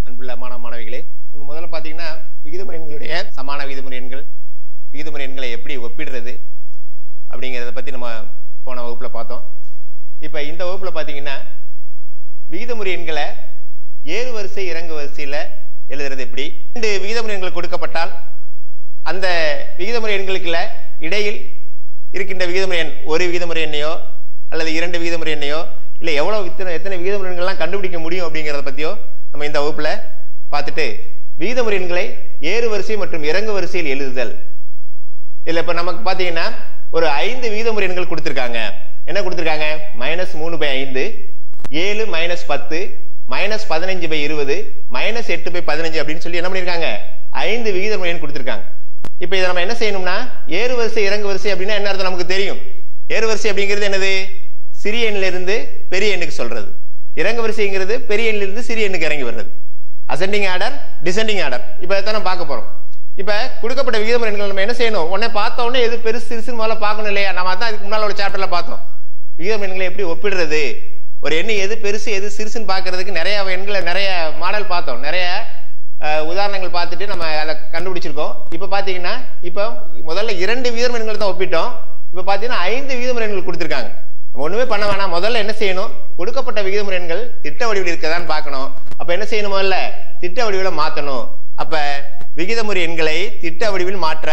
அன்புள்ள மாணவ மாணவிகளே நம்ம முதல்ல பார்த்தீங்கன்னா விகிதமுறை எண்களுடைய சமான விகிதமுறை எண்கள் விகிதமுறை எண்களை எப்படி ஒப்பிடுறது அப்படிங்கிறத பற்றி நம்ம போன வகுப்பில் பார்த்தோம் இப்போ இந்த வகுப்பில் பார்த்தீங்கன்னா விகிதமுறை எண்களை ஏறு வரிசை இறங்கு வரிசையில் எழுதுறது எப்படி ரெண்டு விகிதமுறை எண்கள் கொடுக்கப்பட்டால் அந்த விகிதமுறை எண்களுக்குள்ள இடையில் இருக்கின்ற விகிதமுறை எண் ஒரு விகிதமுறை எண்ணையோ அல்லது இரண்டு விகிதமுறை எண்ணையோ இல்லை எவ்வளோ இத்தனை எத்தனை விகிதமுறை எண்கள்லாம் கண்டுபிடிக்க முடியும் அப்படிங்கிறத பற்றியோ நம்ம இந்த வகுப்பில் பார்த்துட்டு விகிதமுறை எண்களை ஏறு வரிசை மற்றும் இறங்கு வரிசையில் எழுதுதல் இதில் இப்போ நமக்கு பார்த்தீங்கன்னா ஒரு ஐந்து விகிதமுறை எண்கள் கொடுத்துருக்காங்க என்ன கொடுத்துருக்காங்க மைனஸ் மூணு பை ஐந்து ஏழு மைனஸ் பத்து மைனஸ் பதினஞ்சு பை இருபது மைனஸ் எட்டு பை பதினஞ்சு அப்படின்னு சொல்லி என்ன பண்ணியிருக்காங்க ஐந்து விகிதமுறை எண் கொடுத்துருக்காங்க இப்போ இதை நம்ம என்ன செய்யணும்னா ஏறு வரிசை இறங்கு வரிசை அப்படின்னா என்ன அர்த்தம் நமக்கு தெரியும் ஏறு வரிசை அப்படிங்கிறது என்னது சிறிய எண்ணில இருந்து பெரிய எண்ணுக்கு சொல்றது இறங்கு வரிசைங்கிறது பெரிய எண்ணில இருந்து சிறிய எண்ணுக்கு இறங்கி வர்றது அசெண்டிங் ஆர்டர் டிசெண்டிங் ஆர்டர் இப்போ இதை நம்ம பார்க்க போறோம் இப்போ கொடுக்கப்பட்ட விகிதமுறை எண்கள் நம்ம என்ன செய்யணும் உடனே பார்த்த உடனே எது பெருசு சிறுசுன்னு முதல்ல பார்க்கணும் இல்லையா நம்ம அதான் இதுக்கு முன்னால் ஒரு சாப்டர்ல பார்த்தோம் விகிதம் எண்களை எப்படி ஒப்பிடுறது ஒரு எண்ணு எது பெருசு எது சிறுசுன்னு பார்க்கறதுக்கு நிறைய எண்களை நிறைய மாடல் பார்த்தோம் நிறைய அஹ், உதாரணங்கள் பார்த்துட்டு நம்ம அதை கண்டுபிடிச்சிருக்கோம் இப்போ பார்த்தீங்கன்னா இப்போ முதல்ல இரண்டு விகிதம் எண்களை தான் ஒப்பிட்டோம் இப்போ பார்த்தீங்கன்னா ஐந்து விகிதமுறை எண்கள் கொடுத்துருக்காங்க நம்ம ஒண்ணுமே பண்ண வேணாம் முதல்ல என்ன செய்யணும் கொடுக்கப்பட்ட விகிதமுறை எண்கள் திட்ட வடிவில் இருக்கதான்னு பார்க்கணும் அப்ப என்ன செய்யணும் முதல்ல திட்ட வடிவில் மாத்தணும் அப்ப விகிதமுறை எண்களை திட்ட வடிவில் மாற்ற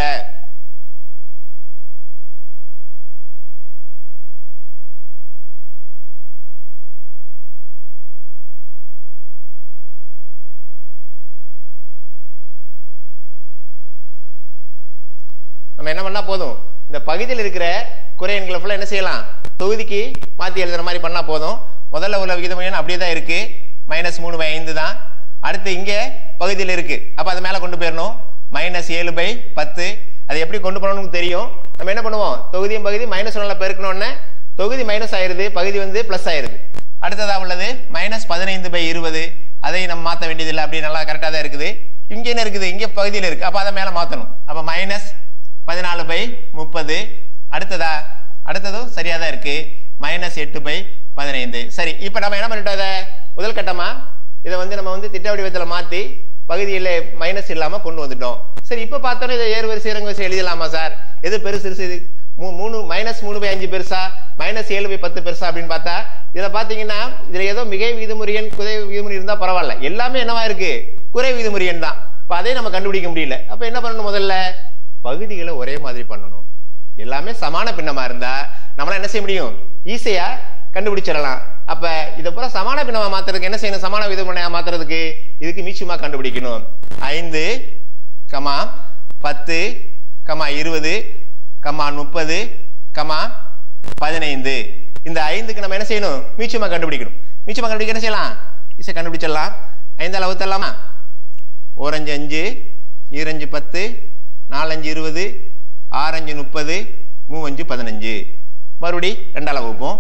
நம்ம என்ன பண்ணா போதும் இந்த பகுதியில் இருக்கிற குறை எண்களை ஃபுல்லாக என்ன செய்யலாம் தொகுதிக்கு மாற்றி எழுதுற மாதிரி பண்ணா போதும் முதல்ல உள்ள விகிதம் எண் அப்படியே தான் இருக்கு மைனஸ் மூணு பை ஐந்து தான் அடுத்து இங்கே பகுதியில் இருக்கு அப்போ அதை மேலே கொண்டு போயிடணும் மைனஸ் ஏழு பை பத்து அதை எப்படி கொண்டு போகணும்னு தெரியும் நம்ம என்ன பண்ணுவோம் தொகுதியும் பகுதி மைனஸ் ஒன்றில் பெருக்கணும்னு தொகுதி மைனஸ் ஆயிருது பகுதி வந்து ப்ளஸ் ஆயிருது அடுத்ததாக உள்ளது மைனஸ் பதினைந்து பை இருபது அதை நம்ம மாற்ற வேண்டியதில்லை அப்படி நல்லா கரெக்டாக தான் இருக்குது இங்கே என்ன இருக்குது இங்கே பகுதியில் இருக்கு அப்போ அதை மேலே மாற்றணும் அப்போ மைனஸ் பதினாலு பை முப்பது அடுத்ததா அடுத்ததும் சரியா தான் இருக்கு மைனஸ் எட்டு பை பதினைந்து சரி இப்போ நம்ம என்ன பண்ணிட்டோம் இதை முதல் கட்டமா இதை வந்து நம்ம வந்து திட்ட வடிவத்தில் மாற்றி பகுதியில் மைனஸ் இல்லாமல் கொண்டு வந்துட்டோம் சரி இப்போ பார்த்தோன்னா இதை ஏறு வரிசை இறங்கு வரிசை எழுதலாமா சார் எது பெருசு பெருசு இது மூ- மூணு மைனஸ் மூணு பை அஞ்சு பெருசா மைனஸ் ஏழு பை பத்து பெருசா அப்படின்னு பார்த்தா இதில் பார்த்தீங்கன்னா இதில் ஏதோ மிகை விதிமுறை எண் குறை விதிமுறை இருந்தால் பரவாயில்ல எல்லாமே என்னவா இருக்கு குறை விதிமுறை எண் தான் இப்போ அதை நம்ம கண்டுபிடிக்க முடியல அப்போ என்ன பண்ணணும் முதல்ல பகுதிகளை ஒரே மாதிரி பண்ணணும் எல்லாமே சமான பின்னமா இருந்தா நம்மளால என்ன செய்ய முடியும் ஈஸியா கண்டுபிடிச்சிடலாம் அப்ப இதை பூரா சமான பின்னமா மாத்துறதுக்கு என்ன செய்யணும் சமான விதமுறையா மாத்துறதுக்கு இதுக்கு மீச்சமா கண்டுபிடிக்கணும் ஐந்து கமா பத்து கமா இருபது கமா முப்பது கமா பதினைந்து இந்த ஐந்துக்கு நம்ம என்ன செய்யணும் மீச்சமா கண்டுபிடிக்கணும் மீச்சமா கண்டுபிடிக்க என்ன செய்யலாம் ஈஸியா கண்டுபிடிச்சிடலாம் ஐந்தால் அவுத்தரலாமா ஓரஞ்சு அஞ்சு ஈரஞ்சு பத்து நாலஞ்சு இருபது ஆறஞ்சு முப்பது மூவஞ்சு பதினஞ்சு மறுபடி ரெண்டால வகுப்போம்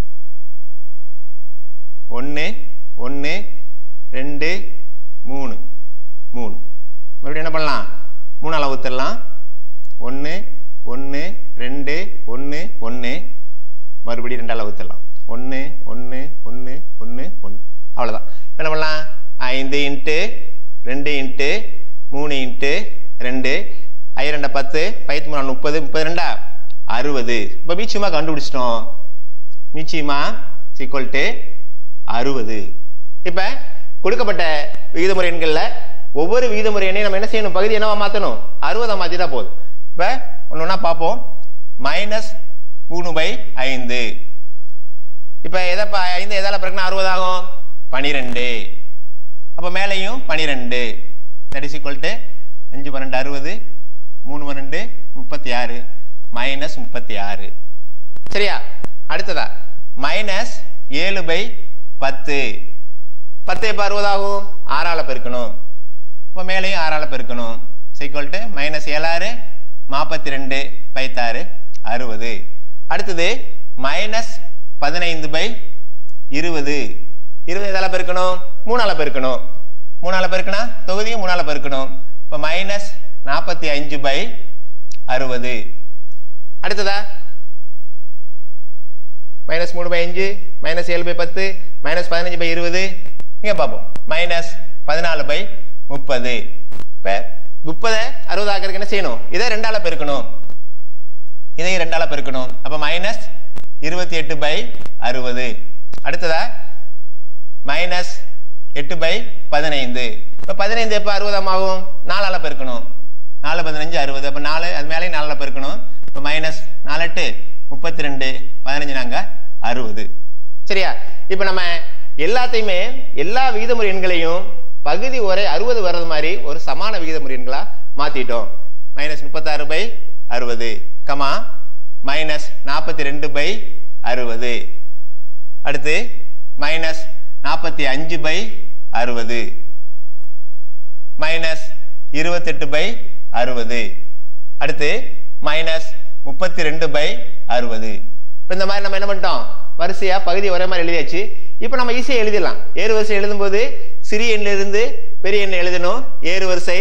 ஒன்று ஒன்று ரெண்டு மூணு மூணு மறுபடியும் என்ன பண்ணலாம் மூணால ஊத்தரலாம் ஒன்று ஒன்று ரெண்டு ஒன்று ஒன்று மறுபடியும் ரெண்டால ஊத்தரலாம் ஒன்று ஒன்று ஒன்று ஒன்று ஒன்று அவ்வளோதான் என்ன பண்ணலாம் ஐந்து இன்ட்டு ரெண்டு இன்ட்டு மூணு இன்ட்டு ரெண்டு ஐ ரெண்டா பத்து பைத்து மூணு முப்பது முப்பது ரெண்டா அறுபது இப்போ மீச்சியமாக கண்டுபிடிச்சிட்டோம் மீச்சியமா சீக்வல் டு அறுபது இப்போ கொடுக்கப்பட்ட விகிதமுறை எண்களில் ஒவ்வொரு விகிதமுறை எண்ணையும் நம்ம என்ன செய்யணும் பகுதி என்னவா மாற்றணும் அறுபதா மாற்றி தான் போதும் இப்போ ஒன்று ஒன்றா பார்ப்போம் மைனஸ் மூணு பை ஐந்து இப்போ எதை ப- ஐந்து எதால பிறகுனா அறுபது ஆகும் பனிரெண்டு அப்போ மேலேயும் பனிரெண்டு தட் இஸ் ஈக்குவல் டு அஞ்சு பன்னெண்டு அறுபது மூணு பன்னெண்டு முப்பத்தி ஆறு மைனஸ் முப்பத்தி ஆறு சரியா அடுத்ததா மைனஸ் ஏழு பை பத்து பத்து எப்போ அறுபது ஆகும் ஆறால பெருக்கணும் இப்போ மேலேயும் ஆறால பெருக்கணும் சீக்வல் டு மைனஸ் ஏழாறு நாற்பத்தி ரெண்டு பைத்தாறு அறுபது அடுத்தது மைனஸ் பதினைந்து பை இருபது இருபது எதால பெருக்கணும் மூணால பெருக்கணும் மூணால பெருக்கினா தொகுதியும் மூணால பெருக்கணும் இப்போ மைனஸ் நாற்பத்தி அஞ்சு பை அறுபது அடுத்ததா மைனஸ் மூணு பை அஞ்சு மைனஸ் ஏழு பை பத்து மைனஸ் பதினஞ்சு பை இருபது இங்கே பார்ப்போம் மைனஸ் பதினாலு பை முப்பது இப்போ முப்பதை அறுபது ஆக்கிறதுக்கு என்ன செய்யணும் இதை ரெண்டால பெருக்கணும் இதையும் ரெண்டால பெருக்கணும் அப்போ மைனஸ் இருபத்தி எட்டு பை அறுபது அடுத்ததா மைனஸ் எட்டு பை பதினைந்து இப்போ பதினைந்து எப்போ அறுபதாம் ஆகும் நாலால பெருக்கணும் நாலு பதினஞ்சு அறுபது அப்போ நாலு அது மேலே நாலில் பெருக்கணும் இப்போ மைனஸ் நாலு எட்டு முப்பத்தி ரெண்டு பதினஞ்சு நாங்க அறுபது சரியா இப்போ நம்ம எல்லாத்தையுமே எல்லா விகிதமுறை எண்களையும் பகுதி ஒரே அறுபது வர்றது மாதிரி ஒரு சமான விகிதமுறை எண்களா மாத்திட்டோம் மைனஸ் முப்பத்தாறு பை அறுபது கமா மைனஸ் நாற்பத்தி ரெண்டு பை அறுபது அடுத்து மைனஸ் நாற்பத்தி அஞ்சு பை அறுபது மைனஸ் இருபத்தெட்டு பை அறுபது அடுத்து மைனஸ் முப்பத்தி ரெண்டு பை அறுபது இப்போ இந்த மாதிரி நம்ம என்ன பண்ணிட்டோம் வரிசையா பகுதி ஒரே மாதிரி எழுதியாச்சு இப்போ நம்ம ஈஸியாக எழுதிடலாம் ஏறு வரிசை எழுதும்போது சிறிய எண்ணில் இருந்து பெரிய எண்ணை எழுதணும் ஏறு வரிசை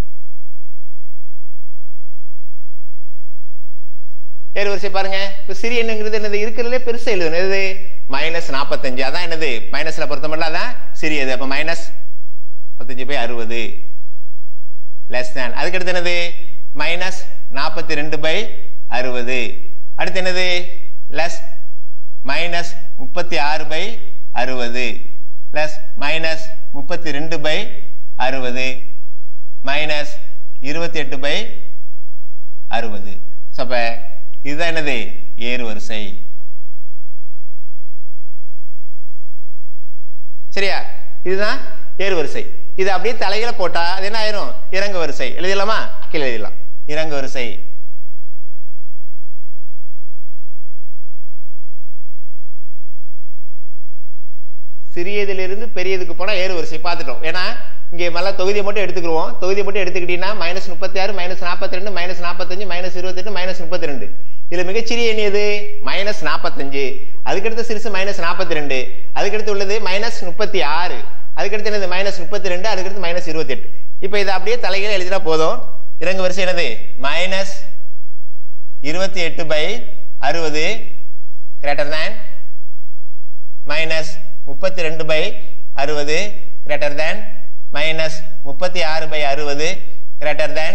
ஏறு வரிசை பாருங்க இப்போ சிறிய எண்ணுங்கிறது என்னது இருக்கிறதுலே பெருசா எழுதணும் எது மைனஸ் நாற்பத்தஞ்சு அதான் என்னது மைனஸ்ல பொறுத்த மட்டும் அதான் சிறியது அப்போ மைனஸ் முப்பத்தஞ்சு பை அறுபது லெஸ் தேன் அதுக்கடுத்து என்னது மைனஸ் நாற்பத்தி ரெண்டு பை அறுபது அடுத்து என்னது லெஸ் மைனஸ் முப்பத்தி ஆறு பை அறுபது பிளஸ் மைனஸ் முப்பத்தி ரெண்டு பை அறுபது மைனஸ் இருபத்தி எட்டு பை அறுபது ஸோ அப்போ இதுதான் என்னது ஏறு வரிசை சரியா இதுதான் ஏறு வரிசை இது அப்படியே தலையில போட்டா அது என்ன ஆயிரும் இறங்கு வரிசை எழுதிடலாமா கீழே எழுதிடலாம் இறங்கு வரிசை சிறியதிலிருந்து பெரியதுக்கு போனா ஏறு வரிசை பார்த்துட்டோம் ஏன்னா இங்கே மேல தொகுதியை மட்டும் எடுத்துக்கிடுவோம் தொகுதியை மட்டும் எடுத்துக்கிட்டீங்கன்னா மைனஸ் முப்பத்தி ஆறு மைனஸ் நாற்பத்தி ரெண்டு மைனஸ் நாற்பத்தஞ்சு மைனஸ் இருபத்தெட்டு மைனஸ் முப்பத்தி ரெண்டு இதுல மிகச்சிறிய எண் எது மைனஸ் நாற்பத்தஞ்சு அதுக்கடுத்து சிறுசு மைனஸ் நாற்பத்தி ரெண்டு அதுக்கடுத்து உள்ளது மைனஸ் முப்பத்தி ஆறு அதுக்கடுத்து என்னது மைனஸ் முப்பத்தி ரெண்டு அதுக்கடுத்து மைனஸ் இருபத்தி எட்டு இப்போ இதை அப்படியே தலைகீழ எழுதினா போதும் இறங்கு வரிசை என்னது மைனஸ் இருபத்தி எட்டு பை அறுபது கிரேட்டர் தேன் மைனஸ் முப்பத்தி ரெண்டு பை அறுபது கிரேட்டர் தேன் மைனஸ் முப்பத்தி ஆறு பை அறுபது கிரேட்டர் தேன்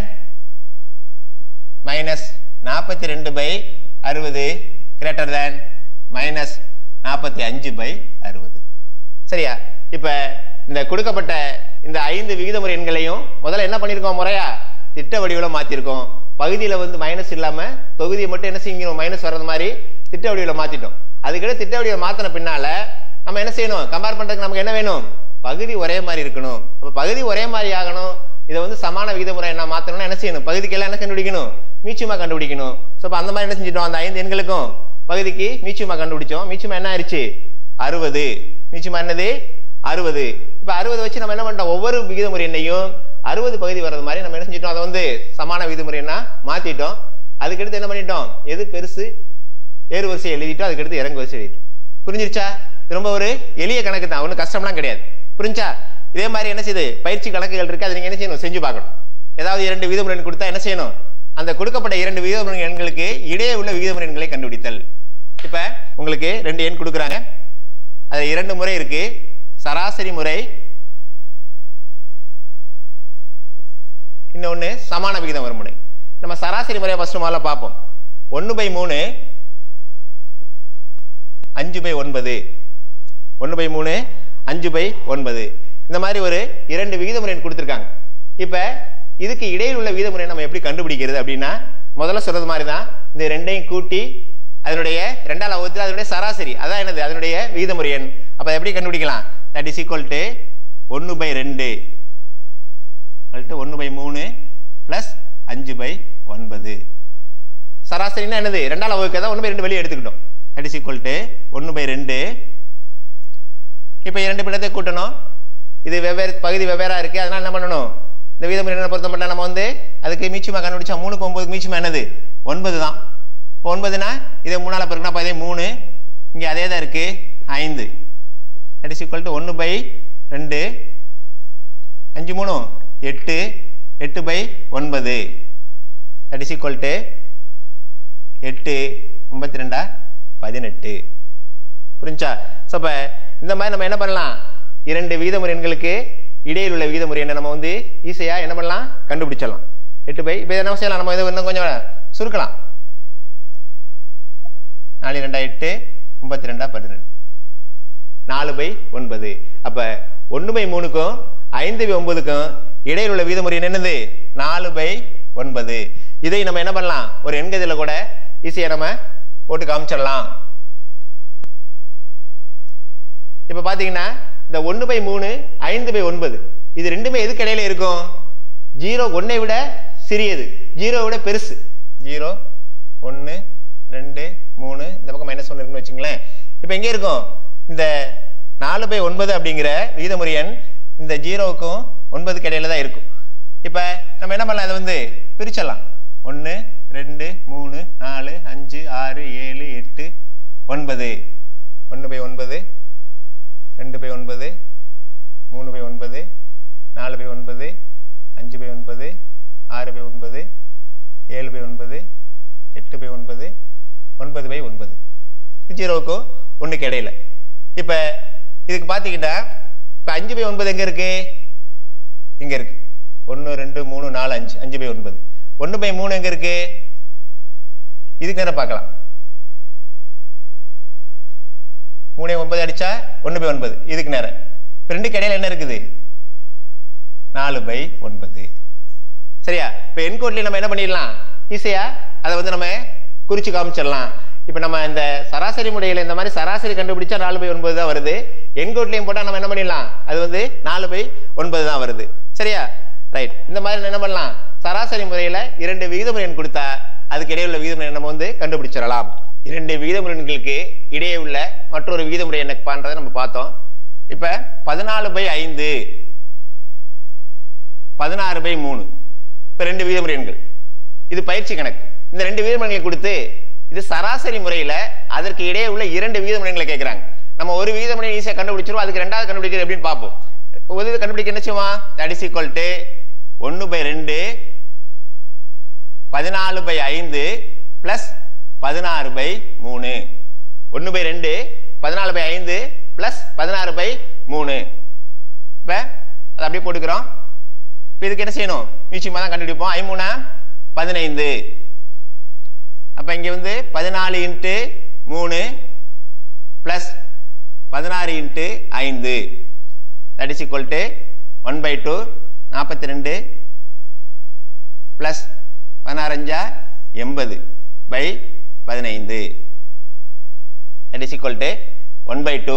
மைனஸ் நாற்பத்தி ரெண்டு பை அறுபது கிரேட்டர் தேன் மைனஸ் நாற்பத்தி அஞ்சு பை அறுபது சரியா இப்ப இந்த கொடுக்கப்பட்ட இந்த ஐந்து விகிதமுறை எண்களையும் முதல்ல என்ன பண்ணியிருக்கோம் முறையா திட்ட வடிவில் மாத்திருக்கோம் பகுதியில வந்து மைனஸ் இல்லாம தொகுதியை மட்டும் என்ன செய்யணும் மைனஸ் வர்றது மாதிரி திட்ட வடிவில் மாத்திட்டோம் அதுக்கிட்ட திட்ட வடிவில் மாத்தின பின்னால நம்ம என்ன செய்யணும் கம்பேர் பண்றதுக்கு நமக்கு என்ன வேணும் பகுதி ஒரே மாதிரி இருக்கணும் அப்ப பகுதி ஒரே மாதிரி ஆகணும் இதை வந்து சமான விகிதமுறை என்ன மாத்தணும்னா என்ன செய்யணும் பகுதிக்கு எல்லாம் என்ன கண்டுபிடிக்கணும் மீச்சியமா கண்டுபிடிக்கணும் ஸோ அப்ப அந்த மாதிரி என்ன செஞ்சிட்டோம் அந்த ஐந்து எண்களுக்கும் பகுதிக்கு மீச்சியமா கண்டுபிடிச்சோம் மீச்சியமா என்ன ஆயிடுச்சு அறுபது மீச்சியமா என்னது அறுபது இப்ப அறுபது வச்சு நம்ம என்ன பண்ணிட்டோம் ஒவ்வொரு விகிதமுறை எண்ணையும் அறுபது பகுதி வர்றது மாதிரி நம்ம என்ன செஞ்சிட்டோம் அதை வந்து சமான விகிதமுறை என்ன மாத்திட்டோம் அதுக்கடுத்து என்ன பண்ணிட்டோம் எது பெருசு ஏறு வரிசை எழுதிட்டோம் அதுக்கடுத்து இறங்கு வரிசை எழுதிட்டோம் புரிஞ்சிருச்சா இது ரொம்ப ஒரு எளிய கணக்கு தான் ஒன்றும் கஷ்டம்லாம் கிடையாது புரிஞ்சா இதே மாதிரி என்ன செய்யுது பயிற்சி கணக்குகள் இருக்கு அதை நீங்க என்ன செய்யணும் செஞ்சு பார்க்கணும் ஏதாவது இரண்டு விகிதமுறை எண் கொடுத்தா என்ன செய்யணும் அந்த கொடுக்கப்பட்ட இரண்டு விகிதமுறை எண்களுக்கு இடையே உள்ள விகிதமுறை எண்களை கண்டுபிடித்தல் இப்ப உங்களுக்கு ரெண்டு எண் கொடுக்குறாங்க அது இரண்டு முறை இருக்கு சராசரி முறை இன்னொன்னு சமான விகிதம் வரும் முறை நம்ம சராசரி முறையை ஃபர்ஸ்ட் முதல்ல பார்ப்போம் ஒன்று பை மூணு அஞ்சு பை ஒன்பது ஒன்று பை மூணு அஞ்சு பை ஒன்பது இந்த மாதிரி ஒரு இரண்டு விகிதமுறை கொடுத்துருக்காங்க இப்போ இதுக்கு இடையில் உள்ள விகிதமுறை நம்ம எப்படி கண்டுபிடிக்கிறது அப்படின்னா முதல்ல சொல்றது மாதிரி தான் இந்த ரெண்டையும் கூட்டி அதனுடைய ரெண்டாவது வகுத்தில் அதனுடைய சராசரி அதான் என்னது அதனுடைய விகிதமுறை எண் அப்போ எப்படி கண்டுபிடிக்கலாம் தட் இஸ் ஈக்குவல் டு ஒன்று பை ரெண்டு கழிட்டு ஒன்று பை மூணு ப்ளஸ் அஞ்சு பை ஒன்பது சராசரின்னா என்னது ரெண்டாவது வகுக்க தான் ஒன்று பை ரெண்டு வெளியே எடுத்துக்கிட்டோம் தட் இஸ் ஈக்குவல் டு ஒன்று பை ரெண்டு இப்போ இரண்டு பின்னத்தை கூட்டணும் இது வெவ்வேறு பகுதி வெவ்வேறா இருக்கு அதனால என்ன பண்ணணும் இந்த விகிதமுறை என்ன பொருத்தம் பண்ண நம்ம வந்து அதுக்கு மீச்சியமா கண்டுபிடிச்சா மூணுக்கு ஒன்பது மீச்சியமா என்னது ஒன்பது தான் இப்போ ஒன்பதுனா இதை மூணால பெருக்கினா அப்போ அதே மூணு இங்கே அதே தான் இருக்கு ஐந்து தட் இஸ் ஈக்குவல் டு ஒன்று பை ரெண்டு அஞ்சு மூணு எட்டு எட்டு பை ஒன்பது தட் இஸ் ஈக்குவல் டு எட்டு ஒன்பத்தி ரெண்டா பதினெட்டு புரிஞ்சா ஸோ அப்போ இந்த மாதிரி நம்ம என்ன பண்ணலாம் இரண்டு விகிதமுறை எண்களுக்கு இடையில் உள்ள விகித முறை என்ன நம்ம வந்து ஈஸியா என்ன பண்ணலாம் கண்டுபிடிச்சிடலாம் எட்டு பை இப்போ என்ன செய்யலாம் நம்ம இதை இன்னும் கொஞ்சம் சுருக்கலாம் நாலு ரெண்டா எட்டு முப்பத்தி ரெண்டா பதினெட்டு நாலு பை ஒன்பது அப்ப ஒன்று பை மூணுக்கும் ஐந்து பை ஒன்பதுக்கும் இடையில் உள்ள விகிதமுறை என்னது நாலு பை ஒன்பது இதை நம்ம என்ன பண்ணலாம் ஒரு எண்கதில கூட ஈஸியா நம்ம போட்டு காமிச்சிடலாம் இப்ப பாத்தீங்கன்னா இந்த ஒன்று பை மூணு ஐந்து பை ஒன்பது இது ரெண்டுமே எதுக்கு இடையில இருக்கும் ஜீரோ ஒன்னை விட சிறியது ஜீரோ விட பெருசு ஜீரோ ஒன்று ரெண்டு மூணு இந்த பக்கம் மைனஸ் ஒன்று இருக்குன்னு வச்சுங்களேன் இப்போ எங்கே இருக்கும் இந்த நாலு பை ஒன்பது அப்படிங்கிற விகிதமுறை எண் இந்த ஜீரோவுக்கும் ஒன்பதுக்கு இடையில தான் இருக்கும் இப்போ நம்ம என்ன பண்ணலாம் இதை வந்து பிரிச்சிடலாம் ஒன்று ரெண்டு மூணு நாலு அஞ்சு ஆறு ஏழு எட்டு ஒன்பது ஒன்று பை ஒன்பது ரெண்டு பை ஒன்பது மூணு பை ஒன்பது நாலு பை ஒன்பது அஞ்சு பை ஒன்பது ஆறு பை ஒன்பது ஏழு பை ஒன்பது எட்டு பை ஒன்பது ஒன்பது பை ஒன்பது ஜீரோவுக்கும் ஒன்றுக்கு இடையில இப்போ இதுக்கு பார்த்தீங்கன்னா இப்போ அஞ்சு பை ஒன்பது எங்கே இருக்கு இங்கே இருக்கு ஒன்று ரெண்டு மூணு நாலு அஞ்சு அஞ்சு பை ஒன்பது ஒன்று பை மூணு எங்கே இருக்கு இதுக்கு நேரம் பார்க்கலாம் மூணு ஒன்பது அடிச்சா ஒன்று பை ஒன்பது இதுக்கு நேரம் இப்போ ரெண்டுக்கு இடையில என்ன இருக்குது நாலு பை ஒன்பது சரியா இப்போ என்கோட்லேயே நம்ம என்ன பண்ணிடலாம் ஈஸியா அதை வந்து நம்ம குறிச்சு காமிச்சிடலாம் இப்போ நம்ம இந்த சராசரி முறையில் இந்த மாதிரி சராசரி கண்டுபிடிச்சா நாலு பை ஒன்பது தான் வருது என்கோட்லையும் போட்டால் நம்ம என்ன பண்ணிடலாம் அது வந்து நாலு பை ஒன்பது தான் வருது சரியா ரைட் இந்த மாதிரி என்ன பண்ணலாம் சராசரி முறையில் இரண்டு விகிதமுறை எண் கொடுத்தா அதுக்கு இடையே உள்ள விகிதமுறை நம்ம வந்து கண்டுபிடிச்சிடலாம் இரண்டு விகிதமுறை எண்களுக்கு இடையே உள்ள மற்றொரு விகிதமுறை என்ன பண்றதை நம்ம பார்த்தோம் இப்ப பதினாலு பை ஐந்து பதினாறு பை மூணு இப்ப ரெண்டு விகிதமுறை எண்கள் இது பயிற்சி கணக்கு இந்த ரெண்டு விகிதமுறைகளை கொடுத்து இது சராசரி முறையில அதற்கு இடையே உள்ள இரண்டு விகிதமுறைகளை கேட்கிறாங்க நம்ம ஒரு விகிதமுறை ஈஸியா கண்டுபிடிச்சிருவோம் அதுக்கு ரெண்டாவது கண்டுபிடிக்கிறது எப்படின்னு பார்ப்போம் ஒரு இது கண்டுபிடிக்க என்ன செய்வோம் தட் இஸ் ஈக்குவல் டு ஒன்று பை ரெண்டு பதினாலு பை ஐந்து பிளஸ் பதினாறு பை மூணு ஒன்று பை ரெண்டு பதினாலு பை ஐந்து பிளஸ் பதினாறு பை மூணு இப்போ அதை அப்படியே போட்டுக்கிறோம் இப்போ இதுக்கு என்ன செய்யணும் நிச்சயமாக தான் கண்டுபிடிப்போம் ஐமூணா பதினைந்து அப்போ இங்கே வந்து பதினாலு இன்ட்டு மூணு ப்ளஸ் பதினாறு இன்ட்டு ஐந்து that is equal to one by two நாற்பத்தி ரெண்டு ப்ளஸ் பதினாறஞ்சா எண்பது பை பதினைந்து that is equal to one by two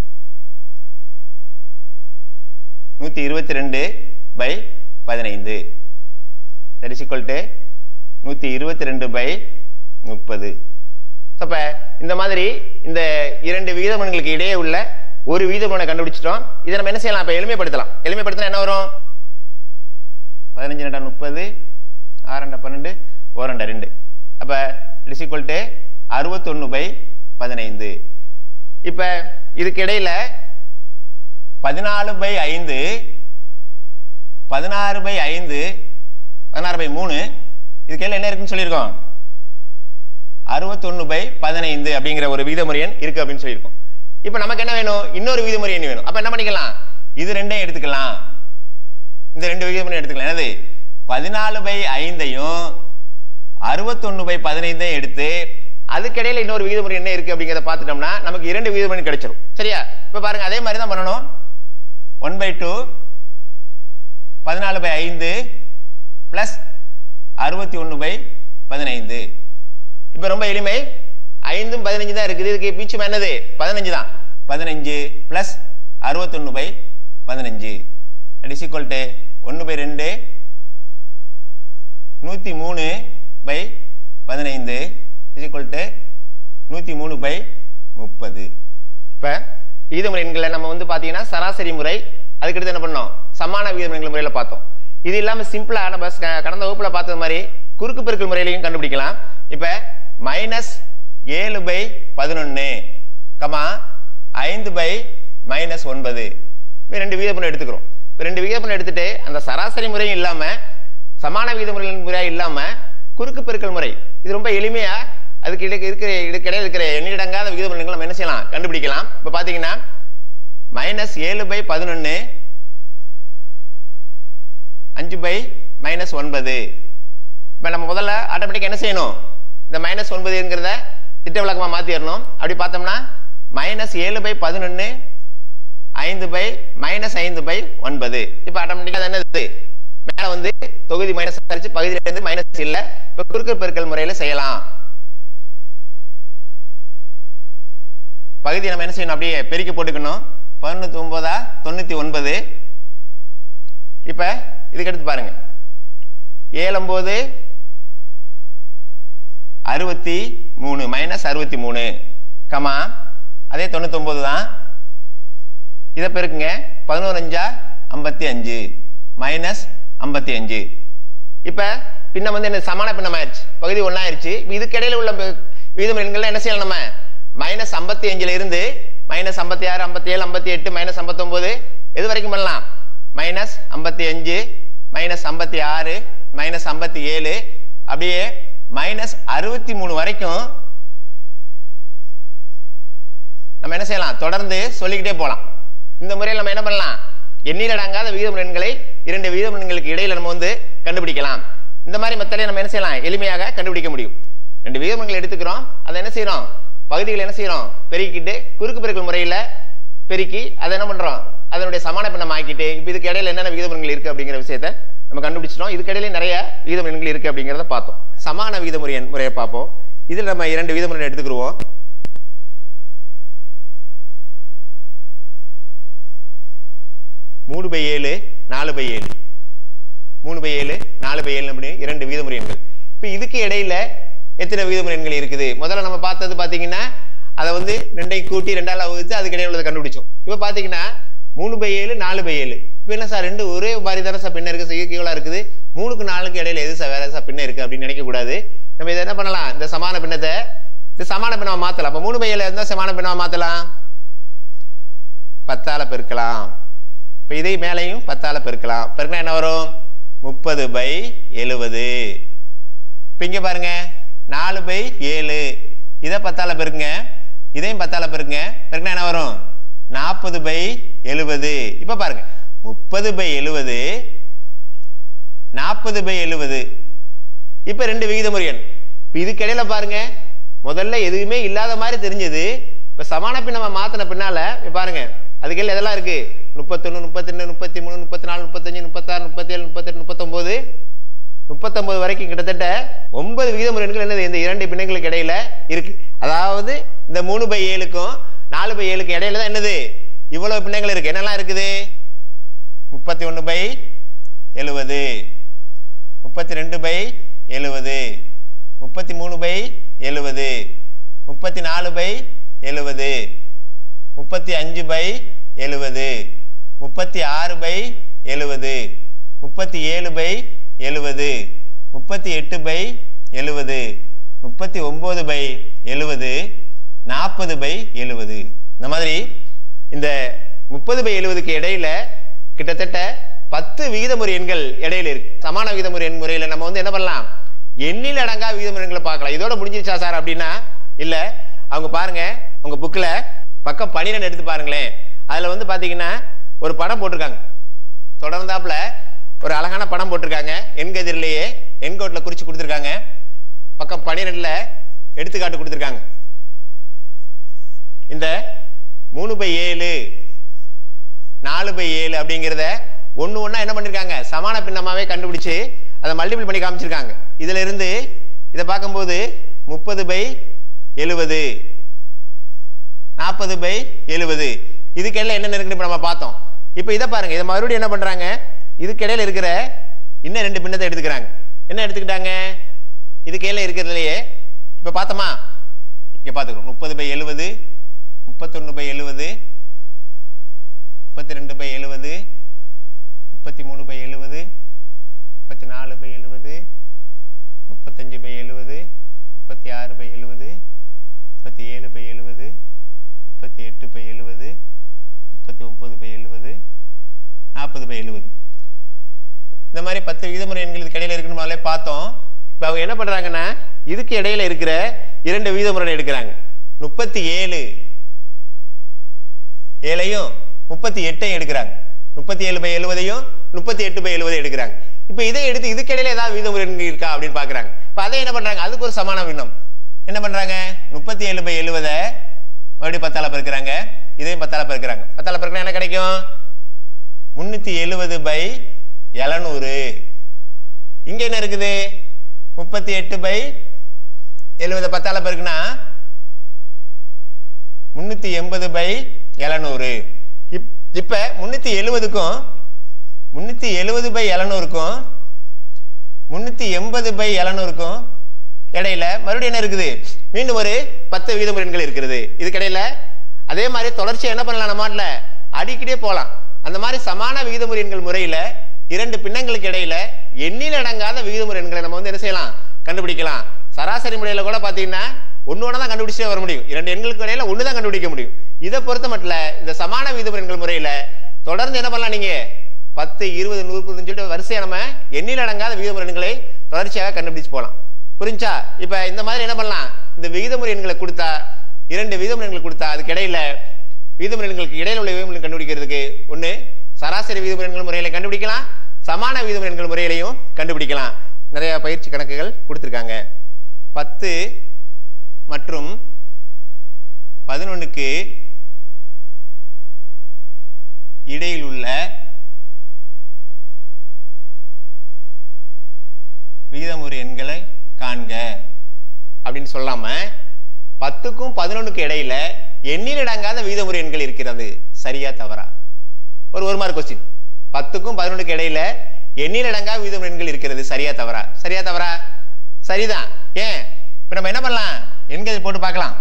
நூற்றி இருபத்தி ரெண்டு பை பதினைந்து தட் இஸ் ஈக்குவல் டு நூற்றி இருபத்தி ரெண்டு பை முப்பது அப்போ இந்த மாதிரி இந்த இரண்டு விகிதமன்களுக்கு இடையே உள்ள ஒரு விகிதமனை கண்டுபிடிச்சிட்டோம் இதை நம்ம என்ன செய்யலாம் இப்போ எளிமைப்படுத்தலாம் எளிமைப்படுத்தினா என்ன வரும் பதினஞ்சு ரெண்டா முப்பது ஆறு ரெண்டா பன்னெண்டு ஓரண்டா ரெண்டு அப்போ இட்ஸ் ஈக்குவல் டு அறுபத்தொன்று பை பதினைந்து இப்போ இதுக்கு இடையில பதினாலு பை ஐந்து பதினாறு பை ஐந்து பதினாறு பை மூணு இதுக்கு எல்லாம் என்ன இருக்குன்னு சொல்லியிருக்கோம் அறுபத்தொன்னு பை பதினைந்து அப்படிங்கிற ஒரு விகிதமுறை எண் இருக்கு அப்படின்னு சொல்லியிருக்கோம் இப்போ நமக்கு என்ன வேணும் இன்னொரு விகிதமுறை எண் வேணும் அப்ப என்ன பண்ணிக்கலாம் இது ரெண்டையும் எடுத்துக்கலாம் இந்த ரெண்டு விகிதமுறை எடுத்துக்கலாம் என்னது பதினாலு பை ஐந்தையும் அறுபத்தொன்னு பை பதினைந்தையும் எடுத்து அதுக்கிடையில இன்னொரு விகிதமுறை என்ன இருக்கு அப்படிங்கிறத பார்த்துட்டோம்னா நமக்கு இரண்டு விகிதமுறை கிடைச்சிரும் சரியா இப்ப பாருங்க அதே மாதிரி தான் பண்ணணும் ஒன் பை டூ பதினாலு பை ஐந்து பிளஸ் அறுபத்தி ஒன்று பை பதினைந்து இப்போ ரொம்ப எளிமை ஐந்தும் பதினஞ்சு தான் இருக்குது இதுக்கு மிச்சம் என்னது பதினஞ்சு தான் பதினஞ்சு பிளஸ் அறுபத்தொன்று பை பதினஞ்சு இஸ் ஈக்குவல் டு ஒன்று பை ரெண்டு நூற்றி மூணு பை பதினைந்து இஸ் ஈக்குவல் டு நூற்றி மூணு பை முப்பது இப்போ விகிதமுறை எண்களை நம்ம வந்து பார்த்தீங்கன்னா சராசரி முறை அதுக்கடுத்து என்ன பண்ணோம் சமான விகிதமுறை முறையில் பார்த்தோம் இது இல்லாமல் சிம்பிளாக நம்ம க- கடந்த வகுப்பில் பார்த்தது மாதிரி குறுக்கு பெருக்கல் முறையிலையும் கண்டுபிடிக்கலாம் இப்போ மைனஸ் ஏழு பை பதினொன்று கமா ஐந்து பை மைனஸ் ஒன்பது இப்போ ரெண்டு விகிதப்பணம் எடுத்துக்கிறோம் இப்போ ரெண்டு விகிதப்பணம் எடுத்துட்டு அந்த சராசரி முறையும் இல்லாமல் சமான விகித முறை முறையாக இல்லாமல் குறுக்கு பெருக்கல் முறை இது ரொம்ப எளிமையா அதுக்கு இடையே இருக்கிற இதுக்கிடையே இருக்கிற எண்ணிடங்காத விகித முறைகளை நம்ம என்ன செய்யலாம் கண்டுபிடிக்கலாம் இப்போ பார்த்தீங்கன்னா மைனஸ் ஏழு பை பதினொன்று கமா ஐந்து பை மைனஸ் ஒன்பது ரெண்டு விகிதப்பணம் எடுத்துக்கிறோம் இப்போ ரெண்டு விகிதப்பணம் எடுத்துட்டு அந்த சராசரி முறையும் இல்லாமல் சமான விகித முறையும் முறையாக இல்லாமல் குறுக்கு பெருக்கல் முறை இது ரொம்ப எளிமையா அதுக்கு இடையே இருக்கிற எண்ணிடங்காத விகித முறைகளை நம்ம என்ன செய்யலாம் கண்டுபிடிக்கலாம் இப்போ பார்த்தீங்கன்னா மைனஸ் ஏழு பை பதினொன்று அஞ்சு பை மைனஸ் ஒன்பது இப்போ நம்ம முதல்ல ஆட்டோமேட்டிக் என்ன செய்யணும் இந்த மைனஸ் ஒன்பதுங்கிறத திட்ட விளக்கமாக மாற்றிடணும் அப்படி பார்த்தோம்னா மைனஸ் ஏழு பை பதினொன்று ஐந்து பை மைனஸ் ஐந்து பை ஒன்பது இப்போ ஆட்டோமேட்டிக்காக என்னது மேலே வந்து தொகுதி மைனஸ் அடிச்சு பகுதியில இருந்து மைனஸ் இல்லை இப்போ குறுக்கு பெருக்கல் முறையில் செய்யலாம் பகுதி நம்ம என்ன செய்யணும் அப்படியே பெருக்கி போட்டுக்கணும் பதினொன்று ஒன்பதா தொண்ணூற்றி ஒன்பது இப்போ இதுக்கு எடுத்து பாருங்க ஏழம்போது அறுபத்தி மூணு மைனஸ் அறுபத்தி மூணு கமா அதே தொண்ணூத்தொம்பது தான் இதை பெருக்குங்க பதினோரு அஞ்சா ஐம்பத்தி அஞ்சு மைனஸ் ஐம்பத்தி அஞ்சு இப்போ பின்னம் வந்து என்ன சமான பின்னம் ஆயிடுச்சு பகுதி ஒன்றாயிருச்சு இதுக்கு இடையில உள்ள ப- விகிதம் எண்கள்லாம் என்ன செய்யலாம் நம்ம மைனஸ் ஐம்பத்தி அஞ்சுல இருந்து மைனஸ் ஐம்பத்தி ஆறு ஐம்பத்தி ஏழு ஐம்பத்தி எட்டு மைனஸ் ஐம்பத்தொம்போது எது வரைக்கும் பண்ணலாம் மைனஸ் ஐம்பத்தி அஞ்சு மைனஸ் ஐம்பத்தி ஆறு மைனஸ் ஐம்பத்தி ஏழு அப்படியே மைனஸ் அறுபத்தி மூணு வரைக்கும் நம்ம என்ன செய்யலாம் தொடர்ந்து சொல்லிக்கிட்டே போலாம் இந்த முறையில் நம்ம என்ன பண்ணலாம் எண்ணில் அடங்காத விகிதம் எண்களை இரண்டு விகிதம் எண்களுக்கு இடையில நம்ம வந்து கண்டுபிடிக்கலாம் இந்த மாதிரி மெத்தடை நம்ம என்ன செய்யலாம் எளிமையாக கண்டுபிடிக்க முடியும் ரெண்டு விகிதம் எண்களை எடுத்துக்கிறோம் அதை என்ன செய்யறோம் பகுதிகளை என்ன செய்யறோம் பெருக்கிட்டு குறுக்கு பெருக்கல் முறையில பெருக்கி அதை என்ன பண்றோம் அதனுடைய சமான பின்னம் ஆக்கிட்டு இப்போ இதுக்கு இடையில என்னென்ன விகிதம் எண்கள் இருக்கு அப்படிங்கிற விஷயத்தை நம்ம கண்டுபிடிச்சிட்டோம் இதுக்கு இடையில நிறைய விகிதம் எண்கள் இருக்கு அப்படிங்கிறத பார்த்தோம் சமான விகித முறை முறையை பார்ப்போம் இதில் நம்ம இரண்டு விகிதம் எண் எடுத்துக்கிருவோம் மூணு பை ஏழு நாலு பை ஏழு மூணு பை ஏழு நாலு பை ஏழு அப்படின்னு இரண்டு விகிதமுறை எண்கள் இப்போ இதுக்கு இடையில எத்தனை விகிதமுறை எண்கள் இருக்குது முதல்ல நம்ம பார்த்தது பார்த்தீங்கன்னா அதை வந்து ரெண்டையும் கூட்டி ரெண்டால வகுத்து அதுக்கு இடையில உள்ளதை கண்டுபிடிச்சோம் இப்போ பார்த்தீங்கன்னா மூணு பை ஏழு நாலு பை ஏழு இப்போ என்ன சார் ரெண்டு ஒரே மாதிரி தானே சார் பின்ன இருக்கு ஈக்குவலாக இருக்குது மூணுக்கு நாலுக்கு இடையில எது சார் வேற சார் பின்ன இருக்கு அப்படின்னு நினைக்கக்கூடாது நம்ம இதை என்ன பண்ணலாம் இந்த சமான பின்னத்தை இந்த சமான பின்னமா மாற்றலாம் அப்போ மூணு பை ஏழு எந்த சமான பின்னமா மாற்றலாம் பத்தால பெருக்கலாம் இப்போ இதை மேலையும் பத்தால பெருக்கலாம் பெருக்கினா என்ன வரும் முப்பது பை எழுவது இப்போ இங்கே பாருங்க நாலு பை ஏழு இதை பத்தால பெருக்குங்க இதையும் பத்தால பெருக்குங்க பெருக்கினா என்ன வரும் நாற்பது பை எழுவது இப்போ பாருங்க முப்பது பை எழுவது நாற்பது பை எழுவது இப்போ ரெண்டு விகிதமுறை எண் இப்போ இதுக்கு இடையில பாருங்க முதல்ல எதுவுமே இல்லாத மாதிரி தெரிஞ்சது இப்போ சமான பின்னமா மாத்தின பின்னால இப்ப பாருங்க அதுக்கு எல்லாம் எதெல்லாம் இருக்கு முப்பத்தொன்னு முப்பத்தி ரெண்டு முப்பத்தி மூணு முப்பத்தி நாலு முப்பத்தஞ்சு முப்பத்தாறு முப்பத்தேழு முப்பத்தெட்டு முப்பத்தொன்பது முப்பத்தொன்பது வரைக்கும் கிட்டத்தட்ட ஒன்பது விகிதமுறை எண்கள் என்னது இந்த இரண்டு பின்னங்களுக்கு இடையில இருக்கு அதாவது இந்த மூணு பை ஏழுக்கும் நாலு பை ஏழுக்கும் இடையில தான் என்னது இவ்வளவு பின்னங்கள் இருக்கு என்னெல்லாம் இருக்குது முப்பத்தி ஒன்று பை எழுவது முப்பத்தி ரெண்டு பை எழுவது முப்பத்தி மூணு பை எழுவது முப்பத்தி நாலு பை எழுவது முப்பத்தி அஞ்சு பை எழுவது முப்பத்தி ஆறு பை எழுவது முப்பத்தி ஏழு பை எழுவது முப்பத்தி எட்டு பை எழுவது முப்பத்தி ஒன்பது பை எழுவது நாற்பது பை எழுவது இந்த மாதிரி இந்த முப்பது பை எழுவதுக்கு இடையில கிட்டத்தட்ட பத்து விகிதமுறை எண்கள் இடையில இருக்கு சமான விகிதமுறை எண் முறையில நம்ம வந்து என்ன பண்ணலாம் எண்ணில் அடங்கா விகிதமுறை எண்களை பார்க்கலாம் இதோட முடிஞ்சிருச்சா சார் அப்படின்னா இல்ல அவங்க பாருங்க உங்க புக்ல பக்கம் பன்னிரெண்டு எடுத்து பாருங்களேன் அதுல வந்து பாத்தீங்கன்னா ஒரு படம் போட்டிருக்காங்க தொடர்ந்தாப்புல ஒரு அழகான படம் போட்டிருக்காங்க எண்கதிரிலேயே எண்கோட்ல குறிச்சு கொடுத்துருக்காங்க பக்கம் பன்னிரெண்டுல எடுத்துக்காட்டு கொடுத்துருக்காங்க இந்த மூணு பை ஏழு நாலு பை ஏழு அப்படிங்கிறத ஒண்ணு ஒண்ணா என்ன பண்ணிருக்காங்க சமான பின்னமாவே கண்டுபிடிச்சு அதை மல்டிபிள் பண்ணி காமிச்சிருக்காங்க இதுல இருந்து இதை பார்க்கும்போது முப்பது பை எழுவது நாற்பது பை எழுவது இதுக்கிடையில என்னென்ன இருக்குன்னு இப்ப நம்ம பார்த்தோம் இப்போ இதை பாருங்க இதை மறுபடியும் என்ன பண்றாங்க இதுக்கிடையில இருக்கிற இன்னும் ரெண்டு பின்னத்தை எடுத்துக்கிறாங்க என்ன எடுத்துக்கிட்டாங்க இதுக்கிடையில இருக்கிறதுலையே இப்போ பார்த்தோமா இங்க பார்த்துக்கணும் முப்பது பை எழுவது முப்பத்தொன்று பை எழுவது முப்பத்தி ரெண்டு பை எழுவது முப்பத்தி மூணு பை எழுவது முப்பத்தி நாலு பை எழுவது முப்பத்தஞ்சு பை எழுவது முப்பத்தி ஆறு பை எழுவது முப்பத்தி ஏழு பை எழுவது முப்பத்தி எட்டு பை எழுவது முப்பத்தி ஒன்பது பை எழுவது நாற்பது பை எழுவது இந்த மாதிரி பத்து விகிதமுறை எண்கள் இதுக்கு இடையில இருக்குன்னு முதல்ல பார்த்தோம் இப்போ அவங்க என்ன பண்றாங்கன்னா இதுக்கு இடையில இருக்கிற இரண்டு விகிதமுறை எடுக்கிறாங்க முப்பத்தி ஏழு ஏழையும் முப்பத்தி எட்டையும் எடுக்கிறாங்க முப்பத்தி ஏழு பை எழுபதையும் முப்பத்தி எட்டு பை எழுபதை எடுக்கிறாங்க இப்போ இதை எடுத்து இதுக்கிடையில ஏதாவது விகிதமுறை எண்கள் இருக்கா அப்படின்னு பார்க்குறாங்க இப்போ அதை என்ன பண்ணுறாங்க அதுக்கு ஒரு சமான விண்ணம் என்ன பண்ணுறாங்க முப்பத்தி ஏழு பை எழுபதை மறுபடியும் பத்தால பெருக்கிறாங்க இதையும் பத்தால பெருக்கிறாங்க பத்தால பெருக்கினா என்ன கிடைக்கும் முன்னூத்தி எழுபது பை எழுநூறு இங்க என்ன இருக்குது முப்பத்தி எட்டு பை எழுபது பத்தால பெருக்குனா முன்னூத்தி எண்பது பை எழுநூறு இப் இப்ப முன்னூத்தி எழுபதுக்கும் முன்னூத்தி எழுபது பை எழுநூறுக்கும் முன்னூத்தி எண்பது பை எழுநூறுக்கும் இடையில மறுபடியும் என்ன இருக்குது மீண்டும் ஒரு பத்து விகிதமுறை எண்கள் இருக்கிறது இதுக்கு இடையில அதே மாதிரி தொடர்ச்சியா என்ன பண்ணலாம் நம்மாட்ல அடிக்கடியே போகலாம் அந்த மாதிரி சமான விகிதமுறை எண்கள் முறையில இரண்டு பின்னங்களுக்கு இடையில எண்ணில் அடங்காத விகிதமுறை எண்களை நம்ம வந்து என்ன செய்யலாம் கண்டுபிடிக்கலாம் சராசரி முறையில கூட பாத்தீங்கன்னா ஒன்னொன்னு தான் கண்டுபிடிச்சே வர முடியும் இரண்டு எண்களுக்கு இடையில ஒன்று தான் கண்டுபிடிக்க முடியும் இதை பொறுத்த மட்டும் இல்ல, இந்த சமான விகிதமுறை எண்கள் முறையில தொடர்ந்து என்ன பண்ணலாம் நீங்க பத்து இருபது நூறு சொல்லிட்டு வரிசையா நம்ம எண்ணில் அடங்காத விகிதமுறை எண்களை தொடர்ச்சியாக கண்டுபிடிச்சு போகலாம் புரிஞ்சா இப்ப இந்த மாதிரி என்ன பண்ணலாம் இந்த விகிதமுறை எண்களை கொடுத்தா இரண்டு விகிதமுறை எண்களை கொடுத்தா அதுக்கு இடையில விகிதமுறை எண்களுக்கு இடையில உள்ள விகிதமுறை எண் கண்டுபிடிக்கிறதுக்கு ஒண்ணு சராசரி விகிதமுறை எண்கள் முறையில கண்டுபிடிக்கலாம் சமான விகிதமுறை எண்கள் முறையிலையும் கண்டுபிடிக்கலாம் நிறைய பயிற்சி கணக்குகள் கொடுத்திருக்காங்க பத்து மற்றும் பதினொன்னுக்கு இடையில் உள்ள விகிதமுறை எண்களை காண்க அப்படின்னு சொல்லாம பத்துக்கும் பதினொன்னுக்கு இடையில எண்ணில் அடங்காத விகிதமுறை எண்கள் இருக்கிறது சரியா தவறா ஒரு ஒரு மார்க் கொஸ்டின் பத்துக்கும் பதினொன்னுக்கு இடையில எண்ணில் அடங்காத விகிதமுறை எண்கள் இருக்கிறது சரியா தவறா சரியா தவறா சரிதான் ஏன் இப்ப நம்ம என்ன பண்ணலாம் எண்கள் போட்டு பார்க்கலாம்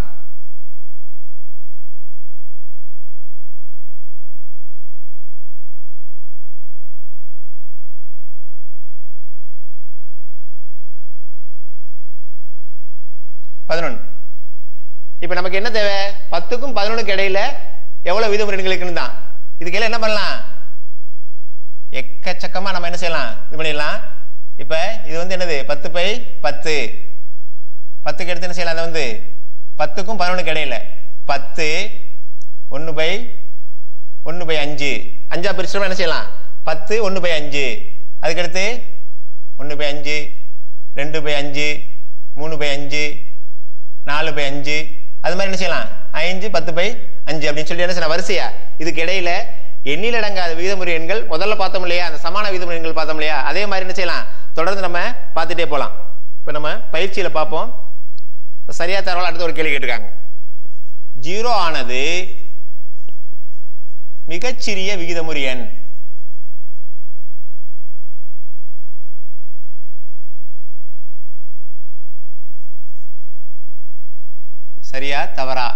பதினொன்று இப்போ நமக்கு என்ன தேவை பத்துக்கும் பதினொன்றுக்கு இடையில எவ்வளவு விதமுறை எண்கள் இருக்குன்னு தான் இதுக்கு என்ன பண்ணலாம் எக்கச்சக்கமா நம்ம என்ன செய்யலாம் இது பண்ணிடலாம் இப்போ இது வந்து என்னது பத்து பை பத்து பத்துக்கு எடுத்து என்ன செய்யலாம் அதை வந்து பத்துக்கும் பதினொன்றுக்கு இடையில பத்து ஒன்று பை ஒன்று பை அஞ்சு அஞ்சா பிரிச்சோம்னா என்ன செய்யலாம் பத்து ஒன்று பை அஞ்சு அதுக்கடுத்து ஒன்று பை அஞ்சு ரெண்டு பை அஞ்சு மூணு பை அஞ்சு நாலு பை அஞ்சு அது மாதிரி என்ன செய்யலாம் ஐந்து பத்து பை அஞ்சு அப்படின்னு சொல்லி என்ன செய்யலாம் வரிசையா இதுக்கு இடையில எண்ணில் அடங்காத விகிதமுறை எண்கள் முதல்ல பார்த்தோம் இல்லையா அந்த சமான விகிதமுறை எண்கள் பார்த்தோம் இல்லையா அதே மாதிரி என்ன செய்யலாம் தொடர்ந்து நம்ம பார்த்துட்டே போகலாம் இப்போ நம்ம பயிற்சியில பார்ப்போம் இப்போ சரியா தரவால் அடுத்த ஒரு கேள்வி கேட்டிருக்காங்க ஜீரோ ஆனது மிகச்சிறிய விகிதமுறை எண் சரியா தவறா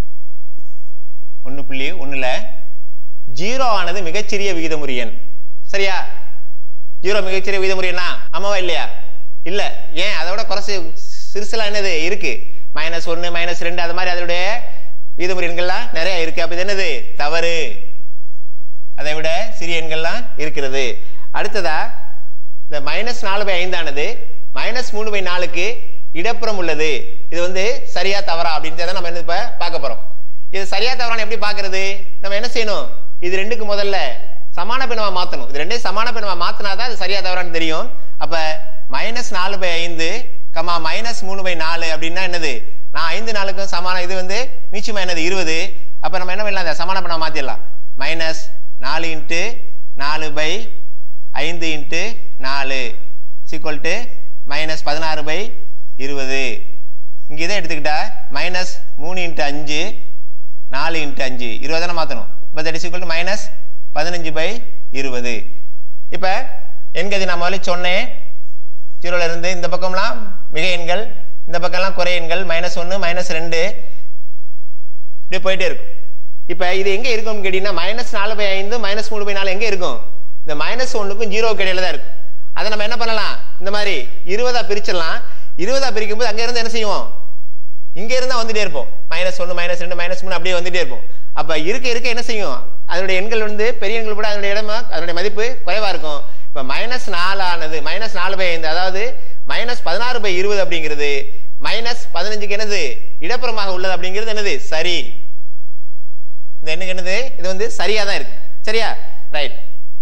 ஒண்ணு புள்ளி ஒண்ணுல ஜீரோ ஆனது மிகச்சிறிய விகிதமுறை எண் சரியா ஜீரோ மிகச்சிறிய விகிதமுறை எண்ணா ஆமாவா இல்லையா இல்ல ஏன் அதை விட குறைச்சு சிறுசுலாம் என்னது இருக்கு மைனஸ் ஒன்னு மைனஸ் ரெண்டு அது மாதிரி அதோடைய விகிதமுறை எண்கள்லாம் நிறைய இருக்கு அப்ப இது என்னது தவறு அதை விட சிறிய எண்கள்லாம் இருக்கிறது அடுத்ததா இந்த மைனஸ் நாலு பை ஐந்தானது மைனஸ் மூணு பை நாலுக்கு இடப்புறம் உள்ளது இது வந்து சரியா தவறா அப்படின்றத நம்ம என்ன இப்ப பார்க்க போறோம் இது சரியா தவறான எப்படி பார்க்கிறது நம்ம என்ன செய்யணும் இது ரெண்டுக்கு முதல்ல சமான பின்னமா மாத்தணும் இது ரெண்டையும் சமான பின்னமா மாத்தினாதான் அது சரியா தவறான்னு தெரியும் அப்ப மைனஸ் நாலு பை ஐந்து கமா மைனஸ் மூணு பை நாலு அப்படின்னா என்னது நான் ஐந்து நாளுக்கும் சமான இது வந்து மீச்சமா என்னது இருபது அப்ப நம்ம என்ன பண்ணலாம் அதை சமான பின்னமா மாத்திடலாம் மைனஸ் நாலு இன்ட்டு நாலு பை ஐந்து இன்ட்டு நாலு சீக்வல் டு மைனஸ் பதினாறு பை இருபது இங்கே இதை எடுத்துக்கிட்டா மைனஸ் மூணு இன்ட்டு அஞ்சு நாலு இன்ட்டு அஞ்சு இருபது தானே மாற்றணும் இப்போ that is equal to minus பதினஞ்சு பை இருபது இப்போ எண்கதி நான் முதல்ல சொன்னேன் ஜீரோல இருந்து இந்த பக்கம்லாம் மிக எண்கள் இந்த பக்கம்லாம் குறை எண்கள் மைனஸ் ஒன்று மைனஸ் ரெண்டு இப்படி போயிட்டே இருக்கும் இப்போ இது எங்க இருக்கும்னு கேட்டீங்கன்னா மைனஸ் நாலு பை ஐந்து மைனஸ் மூணு பை நாலு எங்க இருக்கும் இந்த மைனஸ் ஒன்றுக்கும் ஜீரோவுக்கு இடையில தான் இருக்கும் அதை நம்ம என்ன பண்ணலாம் இந்த மாதிரி இருபதா பிரிச்சிடலாம் இருபதா பிரிக்கும் போது அங்க இருந்து என்ன செய்வோம் இங்க இருந்தா வந்துட்டே இருப்போம் மைனஸ் ஒன்று மைனஸ் ரெண்டு மைனஸ் மூணு அப்படியே வந்துட்டே இருப்போம் அப்ப இருக்க இருக்க என்ன செய்யும் அதனுடைய எண்கள் வந்து பெரிய எண்கள் கூட அதனுடைய இடமா அதனுடைய மதிப்பு குறைவா இருக்கும் இப்ப மைனஸ் நாலானது மைனஸ் நாலு பை ஐந்து அதாவது மைனஸ் பதினாறு பை இருபது அப்படிங்கிறது மைனஸ் பதினஞ்சுக்கு என்னது இடப்புறமாக உள்ளது அப்படிங்கிறது என்னது சரி இந்த எண்ணுக்கு என்னது இது வந்து சரியா தான் இருக்கு சரியா ரைட்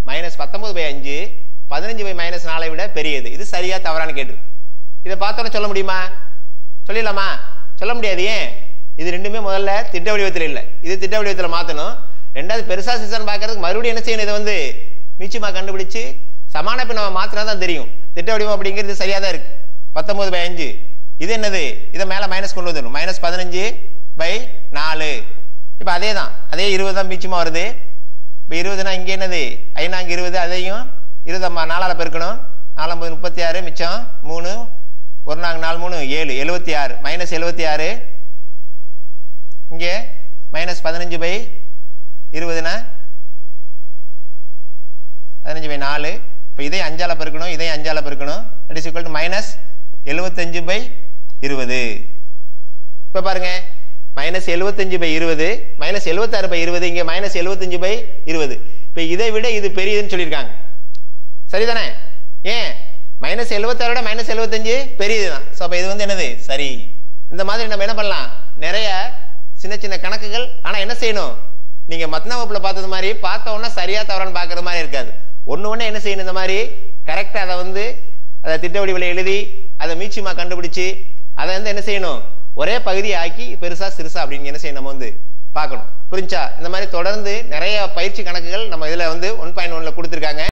மைனஸ் பத்தொன்பது பை அஞ்சு பதினஞ்சு பை மைனஸ் நாலை விட பெரியது இது சரியா தவறான்னு கேட்டு இதை பார்த்தோன்னே சொல்ல முடியுமா சொல்லிடலாமா சொல்ல முடியாது ஏன் இது ரெண்டுமே முதல்ல திட்ட வடிவத்தில் இல்லை இது திட்ட வடிவத்தில் மாற்றணும் ரெண்டாவது பெருசா சீசன் பார்க்கறதுக்கு மறுபடியும் என்ன செய்யணும் இதை வந்து நிச்சயமாக கண்டுபிடிச்சு சமான இப்போ நம்ம மாத்தினா தான் தெரியும் திட்ட வடிவம் அப்படிங்கிறது சரியாக தான் இருக்கு பத்தொன்பது பை அஞ்சு இது என்னது இதை மேலே மைனஸ் கொண்டு வந்துடும் மைனஸ் பதினஞ்சு பை நாலு இப்போ அதே தான் அதே இருபது தான் மிச்சமாக வருது இப்போ இருபதுனா இங்கே என்னது ஐநாங்க இருபது அதையும் இருபதம்மா நாலால் பெருக்கணும் நாலம்பது முப்பத்தி ஆறு மிச்சம் மூணு ஒரு நாங்க நாலு மூணு ஏழு எழுபத்தி ஆறு மைனஸ் எழுபத்தி ஆறு இங்கே மைனஸ் பதினஞ்சு பை இருபதுனா பதினஞ்சு பை நாலு இப்போ இதை அஞ்சால பெருக்கணும் இதை அஞ்சால பெருக்கணும் that is equal to minus எழுபத்தஞ்சு பை இருபது இப்போ பாருங்க மைனஸ் எழுபத்தஞ்சு பை இருபது மைனஸ் எழுபத்தாறு பை இருபது இங்கே மைனஸ் எழுபத்தஞ்சு பை இருபது இப்போ இதை விட இது பெரியதுன்னு சொல்லியிருக்காங்க சரிதானே ஏன் மைனஸ் எழுபத்தாறு விட மைனஸ் எழுபத்தஞ்சு பெரியது தான் ஸோ அப்போ இது வந்து என்னது சரி இந்த மாதிரி நம்ம என்ன பண்ணலாம் நிறைய சின்ன சின்ன கணக்குகள் ஆனால் என்ன செய்யணும் நீங்க மத்னா வகுப்புல பார்த்தது மாதிரி பார்த்த உடனே சரியா தவறான்னு பார்க்கறது மாதிரி இருக்காது ஒன்று ஒன்று என்ன செய்யணும் இந்த மாதிரி கரெக்டாக அதை வந்து அதை திட்ட வடிவில் எழுதி அதை மீச்சியமாக கண்டுபிடிச்சு அதை வந்து என்ன செய்யணும் ஒரே பகுதியை ஆக்கி பெருசா சிறுசா அப்படின்னு என்ன செய்யணும் நம்ம வந்து பார்க்கணும் புரிஞ்சா இந்த மாதிரி தொடர்ந்து நிறைய பயிற்சி கணக்குகள் நம்ம இதில் வந்து ஒன் பாயிண்ட் ஒன்ல கொடுத்துருக்காங்க